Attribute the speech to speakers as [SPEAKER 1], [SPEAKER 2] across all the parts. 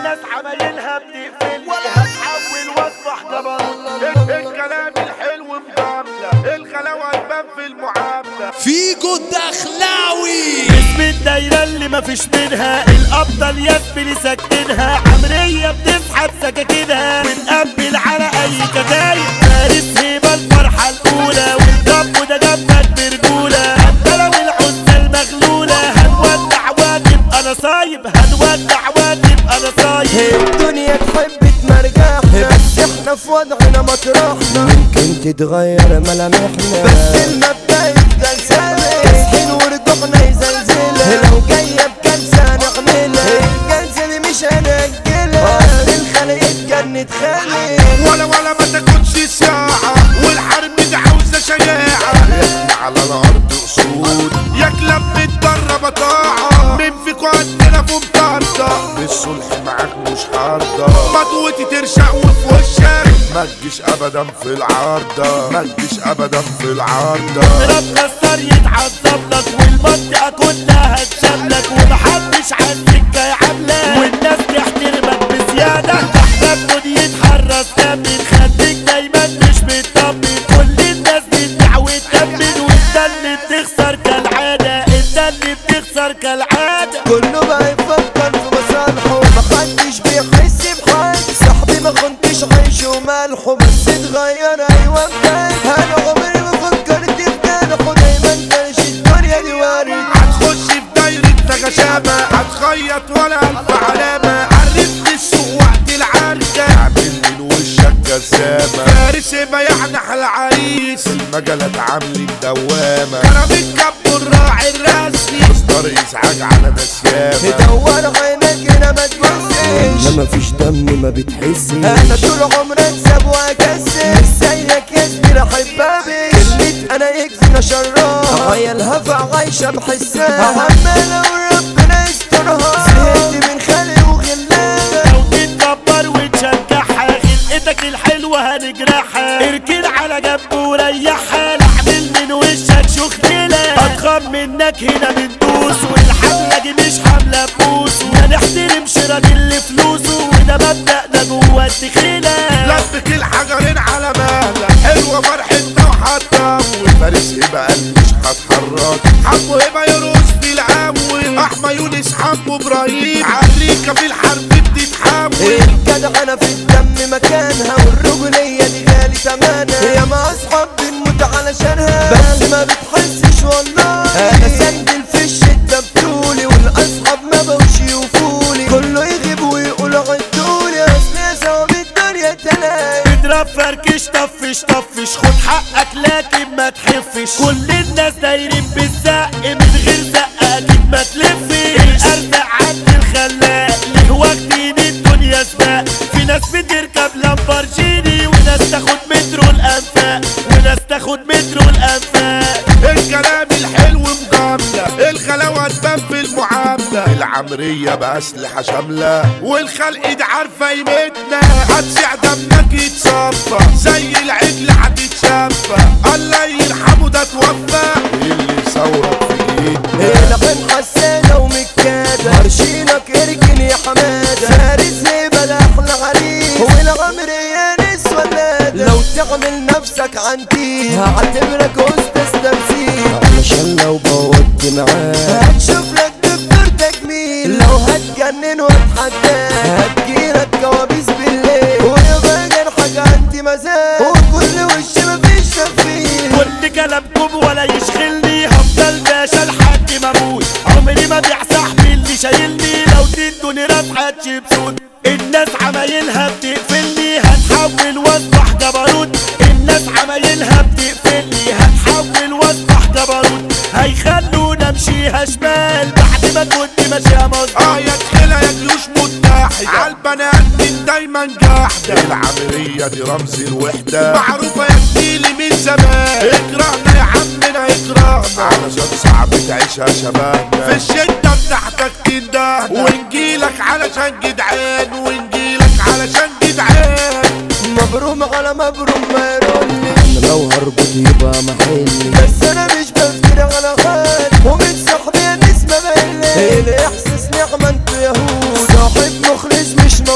[SPEAKER 1] الناس عمايلها بتقفل هتحول واصبح جبروت الكلام الحلو مجاملة الغلاوة تبان في المعاملة
[SPEAKER 2] فيجو الدخلاوي
[SPEAKER 1] اسم الدايرة اللي مفيش منها الأبطال يسبل ساكنها عمرية بتسحب سكاكينها ونقبل على أي كتايب فارس هيبة الفرحة الأولى والجب ده جنبك برجولة حتى لو العزة المغلولة هنودع واجب أنا صايب هنودع واجب أنا صايب
[SPEAKER 3] الدنيا تحب تمرجحنا بس احنا في وضعنا مطرحنا ممكن تتغير ملامحنا بس المبدأ يفضل ثابت تصحين ورجوعنا يزلزلها لو جاية بكنسة نعملها الجلسة دي مش هنأجلها اصل الخلق اتجنت خالق
[SPEAKER 4] ولا ولا ما تاخدش ساعة والحرب دي عاوزة شجاعة احنا على الأرض أسود يا كلاب متدربة طاعة مين فيكوا عندنا في مطاردة الصلح معاك مش عارضة مضوتي ترشق وفي وشك ما تجيش أبدا في العارضة ما تجيش أبدا في العارضة
[SPEAKER 1] ربنا السر يتعذب لك والمنطقة كلها هتشاملك ومحدش عالسكة يعاملك والناس تحترمك بزيادة احنا بنود يتحرس تمن خليك دايما مش مطمن كل الناس بتبيع وتأمن وانت اللي بتخسر كالعادة انت اللي بتخسر كالعادة
[SPEAKER 3] كله بقى يفكر في مصالحه محدش بيحس بحد صاحبي ما كنتش عايش ومالحه بس اتغير ايوه بجد انا عمري ما فكرت في جرحه دايما كانش الدنيا دي وارد
[SPEAKER 4] هتخش في دايرة تغشامة هتخيط ولا ألف علامة عرفت السوق وقت العركة اعمل من وشك جسامة فارس ما يعنح العريس المجلات عاملين دوامة كلام الكب الراعي الرسمي مصدر إزعاج على ناس ياما
[SPEAKER 3] تدور عينك هنا ما تبصش
[SPEAKER 5] لا مفيش دم ما بتحسش
[SPEAKER 3] انا طول عمري اكسب واكسب زيك يا زميلي احبابي كلمة انا يكفينا شرها عيالها فعايشة بحسها عمال لو ربنا يسترها زهقت من خلق وغلابة
[SPEAKER 1] لو تتكبر وتشجعها خلقتك الحلوة هنجرحها اركن على جنب وريحها اعمل من وشك شخللة اضخم منك هنا بندوس والحملة دي مش حملة بوس ما نحترمش راجل فلوسه وده مبدأنا جوه الدخيلة
[SPEAKER 4] لبك الحجرين على مهلك حلوة فرحتنا وهتطول فارس هبة قال مش هتحرك حمو هبة يرقص في الأول أحمى يونس حمو إبراهيم عريكة في الحرب بتتحول
[SPEAKER 3] الجدع انا في الدم مكانها والرجولية دي غالي تمنها يا ما اصحاب بنموت علشانها بس ما بتحسش والله انا سندل في الشدة بطولي والاصحاب ما بقوش يوفولي كله يغيب ويقول عدولي اصل ثواب الدنيا تلاقي
[SPEAKER 1] اضرب فركش طفش طفش خد حقك لكن ما تحفش كل الناس دايرين بالزق من غير زق اكيد ما تلفش الارزق عند الخلاق ليه واخدين الدنيا سباق في ناس بتركب لامبرجيني وناس تاخد مترو الانفاق وناس تاخد مترو الانفاق
[SPEAKER 4] الكلام الحلو مجاملة الخلاوة تبان في المعاملة العمرية بأسلحة شاملة والخلق دي عارفة قيمتنا هتسع دمك يتصفى زي العجل هتتشفى الله يرحمه ده توفى اللي ثورك في ايدنا
[SPEAKER 3] هنا بين حسانة ومكادة هرشينك اركن يا حمادة فارس هيبة ده احلى عريس والعمر يا نس ولادة لو تعمل نفسك عندي هعتبرك استاذ تمثيل
[SPEAKER 5] علشان لو بودت معاه
[SPEAKER 3] هتشوف لك دكتور تجميل لو هتجنن واتحداك هتجيلك كوابيس بالليل ويبقى جرحك عندي مزاج وكل وش مفيش تخفيل
[SPEAKER 1] كل كلامكم ولا يشغلني هفضل باشا لحد ما اموت عمري ما بيع صاحبي اللي شايلني لو تدوني رفعة شيبسون الناس عمايلها بتقفلني هتحول واصبح جبروت الناس عمايلها بتقفلني هتحول واصبح جبروت هيخلونا امشيها شمال بعد ما كنت ماشيها مظبوط
[SPEAKER 4] اه يا تخيلة يا جيوش متحدة عالبنات من دايما جاحدة العملية دي رمز الوحدة معروفة يا زميلي من زمان اكرهنا يا عمنا اكرهنا علشان صعب تعيشها شبابنا في الشدة بتاعتك تندهنا ونجيلك علشان جدعان ونجيلك علشان جدعان
[SPEAKER 3] مبروم على مبروم ما يرولي
[SPEAKER 5] انا لو هربط يبقى محلي
[SPEAKER 3] بس انا مش بفتكر على خال ومن صاحبي الناس ما بقلي الاحساس نعمة انتو يهود صاحب مخلص مش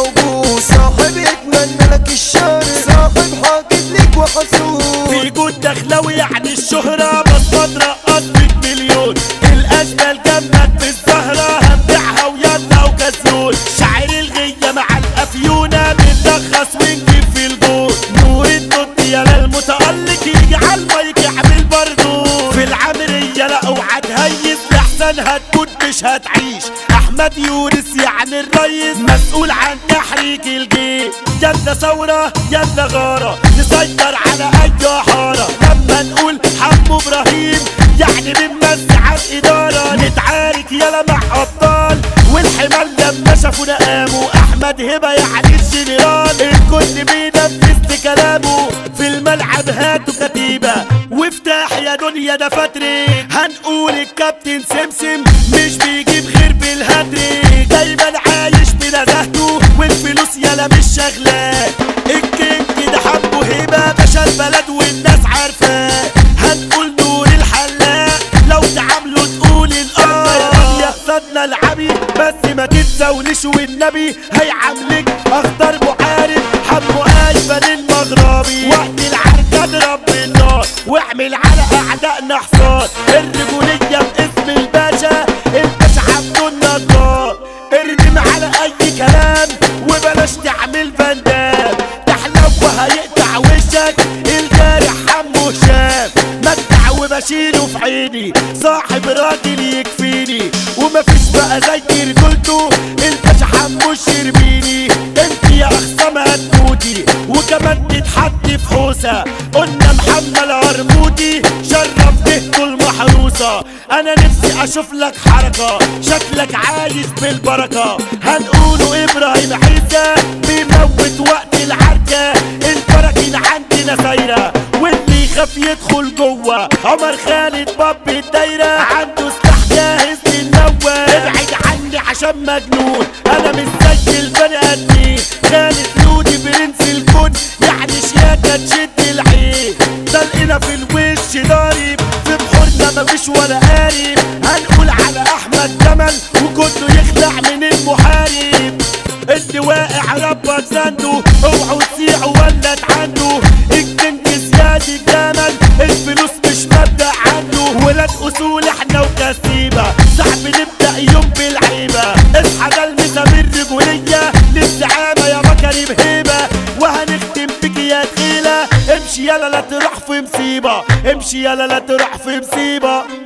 [SPEAKER 1] عشان هتموت مش هتعيش احمد يونس يعني الريس مسؤول عن تحريك الجيش يلا ثورة يلا غارة نسيطر على اي حارة لما نقول حمو ابراهيم يعني بنمسي على الادارة نتعارك يلا مع ابطال والحمال لما شافونا قاموا احمد هبه يعني الجنرال الكل بينفذ كلامه في الملعب هاتوا كتيبه وافتح يا دنيا ده فتري هنقول الكابتن سمسم مش بيجيب غير بالهدري دايما عايش بنزهته والفلوس يلا مش شغلاه الكينج ده حبه هبه باشا البلد والناس عارفاه هنقول نور الحلاق لو تعاملوا تقول الاه يا صدنا العبي بس ما تتزولش والنبي هيعاملك اخضر محارب حمو ايمن المغربي وقت العركه اضرب بالنار واعمل على اعدائنا حصار الرجوليه باسم الباشا الباشا عبد النجار اردم على اي كلام وبلاش تعمل فندام تحلو وهيقطع وشك الجارح حمو هشام مدع وبشيله في عيني صاحب راجل يكفيني ومفيش بقى زي رجولته الباشا حمو الشربيني انت يا اخصام هتموتي وكمان تتحط في حوسه قلنا محمد عرموتي شرف دهته المحروسه انا نفسي اشوف لك حركه شكلك عايش بالبركه هنقوله ابراهيم عيسى بيموت وقت العركه البراكين عندنا سايره واللي يخاف يدخل جوه عمر خالد باب الدايره عنده سلاح جاهز للنوى ابعد عني عشان مجنون انا مش زي البني ادمين خالد لودي برنس الكون يعني شياكه تشد العين دلقنا في الوش ضارب في بحورنا مفيش ولا قارب هنقول على احمد جمل وكله يخلع من المحارب اللي واقع ربك زنده اوعوا تسيعوا ولا تعندوا الكنج زياد الجمل الفلوس مش مبدأ عنده ولاد اصول احنا وكسيبة صاحبي نبدأ يوم بالعيبة اصحى ده المسامير رجولية للزعامة يا بكري بهيبة وهنختم بك يا تقيلة امشي يلا لا تروح في مصيبة امشي يلا لا تروح في مصيبة